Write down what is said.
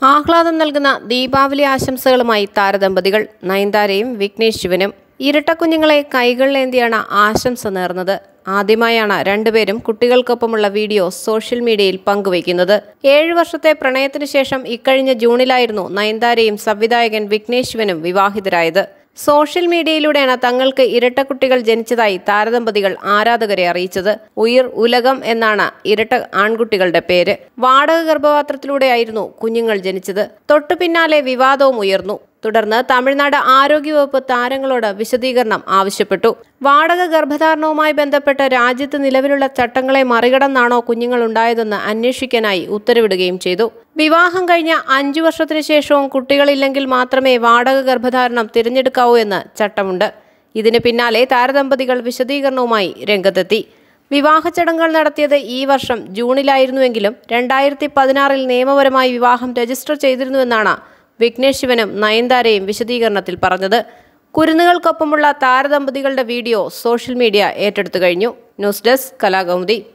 ആഹ്ലാദം നൽകുന്ന ദീപാവലി ആശംസകളുമായി താരദമ്പതികൾ നയൻതാരയും വിഘ്നേഷ് ശിവനും ഇരട്ടക്കുഞ്ഞുങ്ങളെ കൈകളിലേന്തിയാണ് ആശംസ നേർന്നത് ആദ്യമായാണ് രണ്ടുപേരും കുട്ടികൾക്കൊപ്പമുള്ള വീഡിയോ സോഷ്യൽ മീഡിയയിൽ പങ്കുവയ്ക്കുന്നത് ഏഴു വർഷത്തെ പ്രണയത്തിനു ശേഷം ഇക്കഴിഞ്ഞ ജൂണിലായിരുന്നു നയൻതാരയും സംവിധായകൻ വിഘ്നേഷ് ശിവനും വിവാഹിതരായത് സോഷ്യൽ മീഡിയയിലൂടെയാണ് തങ്ങൾക്ക് ഇരട്ടക്കുട്ടികൾ ജനിച്ചതായി താരദമ്പതികൾ ആരാധകരെ അറിയിച്ചത് ഉയിർ ഉലകം എന്നാണ് ഇരട്ട ആൺകുട്ടികളുടെ പേര് വാടക ഗർഭപാത്രത്തിലൂടെയായിരുന്നു കുഞ്ഞുങ്ങൾ ജനിച്ചത് തൊട്ടു പിന്നാലെ വിവാദവും ഉയർന്നു തുടർന്ന് തമിഴ്നാട് ആരോഗ്യവകുപ്പ് താരങ്ങളോട് വിശദീകരണം ആവശ്യപ്പെട്ടു വാടക ഗർഭധാരണവുമായി ബന്ധപ്പെട്ട് രാജ്യത്ത് നിലവിലുള്ള ചട്ടങ്ങളെ മറികടന്നാണോ കുഞ്ഞുങ്ങൾ ഉണ്ടായതെന്ന് അന്വേഷിക്കാനായി ഉത്തരവിടുകയും ചെയ്തു വിവാഹം കഴിഞ്ഞ അഞ്ചു വർഷത്തിനു ശേഷവും കുട്ടികളില്ലെങ്കിൽ മാത്രമേ വാടക ഗർഭധാരണം തിരഞ്ഞെടുക്കാവൂ എന്ന് ചട്ടമുണ്ട് ഇതിന് പിന്നാലെ താരദമ്പതികൾ വിശദീകരണവുമായി രംഗത്തെത്തി വിവാഹ ചടങ്ങുകൾ നടത്തിയത് ഈ വർഷം ജൂണിലായിരുന്നുവെങ്കിലും രണ്ടായിരത്തി പതിനാറിൽ നിയമപരമായി വിവാഹം രജിസ്റ്റർ ചെയ്തിരുന്നുവെന്നാണ് വിഘ്നേഷ് ശിവനും നയൻതാരയും വിശദീകരണത്തിൽ പറഞ്ഞത് കുരുന്നുകൾക്കൊപ്പമുള്ള താരദമ്പതികളുടെ വീഡിയോ സോഷ്യൽ മീഡിയ ഏറ്റെടുത്തു കഴിഞ്ഞു ന്യൂസ് ഡെസ്ക് കലാകൗമുദി